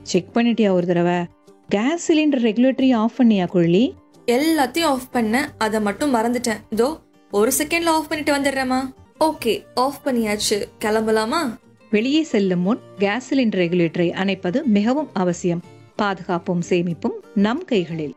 check பண்ணிட்டியா ஒரு தடவை கேஸ் சிலிண்டர் ரெகுலேட்டரி ஆஃப் பண்ணியா கொள்ளி எல்லாத்தையும் ஆஃப் பண்ணேன் அதை மட்டும் மறந்துட்டேன் இதோ ஒரு செகண்ட்ல ஆஃப் பண்ணிட்டு வந்துடுறேம்மா ஓகே ஆஃப் பண்ணியாச்சு கிளம்பலாமா வெளியே செல்லும் முன் கேஸ் சிலிண்டர் ரெகுலேட்டரை அணைப்பது மிகவும் அவசியம் பாதுகாப்பும் சேமிப்பும் நம் கைகளில்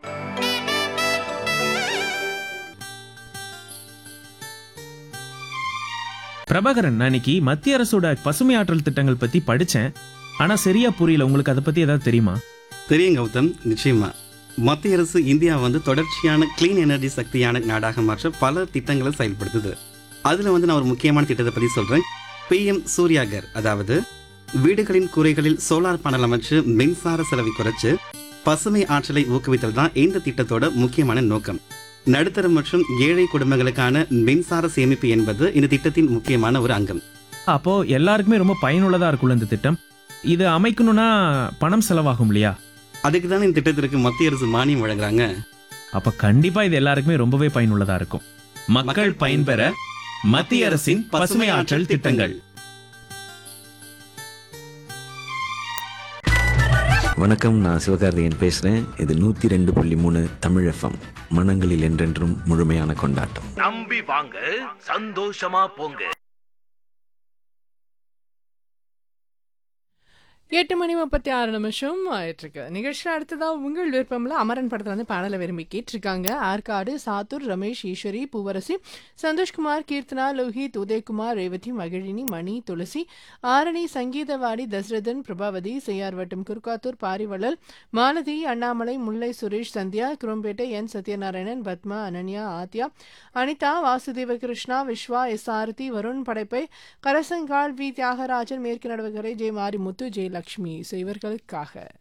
பிரபாகரன் நான் இன்னைக்கு மத்திய அரசோட பசுமை ஆற்றல் திட்டங்கள் பத்தி படிச்சேன் ஆனா சரியா புரியல உங்களுக்கு அதை பத்தி ஏதாவது தெரியுமா தெரியும் கௌதம் நிச்சயமா மத்திய அரசு இந்தியா வந்து தொடர்ச்சியான க்ளீன் எனர்ஜி சக்தியான நாடாக மாற்ற பல திட்டங்களை செயல்படுத்துது அதில் வந்து நான் ஒரு முக்கியமான திட்டத்தை பற்றி சொல்கிறேன் பிஎம் சூர்யாகர் அதாவது வீடுகளின் கூரைகளில் சோலார் பேனல் அமைச்சு மின்சார செலவை குறைச்சு பசுமை ஆற்றலை ஊக்குவித்தல் தான் இந்த திட்டத்தோட முக்கியமான நோக்கம் நடுத்தர மற்றும் ஏழை குடும்பங்களுக்கான மின்சார சேமிப்பு என்பது இந்த திட்டத்தின் முக்கியமான ஒரு அங்கம் அப்போ எல்லாருக்குமே ரொம்ப பயனுள்ளதா இருக்கும்ல இந்த திட்டம் இது அமைக்கணும்னா பணம் செலவாகும் இல்லையா அதுக்கு தான் இந்த திட்டத்திற்கு மத்திய அரசு மானியம் வழங்குறாங்க அப்ப கண்டிப்பா இது எல்லாருக்குமே ரொம்பவே பயனுள்ளதா இருக்கும் மக்கள் பயன்பெற மத்திய அரசின் பசுமை ஆற்றல் திட்டங்கள் வணக்கம் நான் சிவகார்த்திகேயன் பேசுகிறேன் இது நூற்றி ரெண்டு புள்ளி மூணு தமிழ் எஃப்எம் மனங்களில் என்றென்றும் முழுமையான கொண்டாட்டம் நம்பி வாங்க சந்தோஷமா போங்க எட்டு மணி முப்பத்தி ஆறு நிமிஷம் ஆயிட்டிருக்கு நிகழ்ச்சியில் அடுத்ததாக உங்கள் விருப்பம்ல அமரன் படத்தில் வந்து பாடலை விரும்பி கேட்டிருக்காங்க ஆற்காடு சாத்தூர் ரமேஷ் ஈஸ்வரி பூவரசி சந்தோஷ்குமார் கீர்த்தனா லோஹித் உதயகுமார் ரேவதி மகிழினி மணி துளசி ஆரணி சங்கீதவாடி தசரதன் பிரபாவதி செய்யார்வட்டம் Kurukkathur Parivallal Malathi Annamalai Mullai Suresh Sandhya Kurumbettai N Sathyanarayanan Padma Ananya Aadhya Anitha Vasudeva Krishna Vishwa S Aarthi Varun Padappai Karasangal we Thiagarajan மேற்கு நடுவகரை ஜெய மாரிமுத்து ஜெயலட்சுமி ஸோ இவர்களுக்காக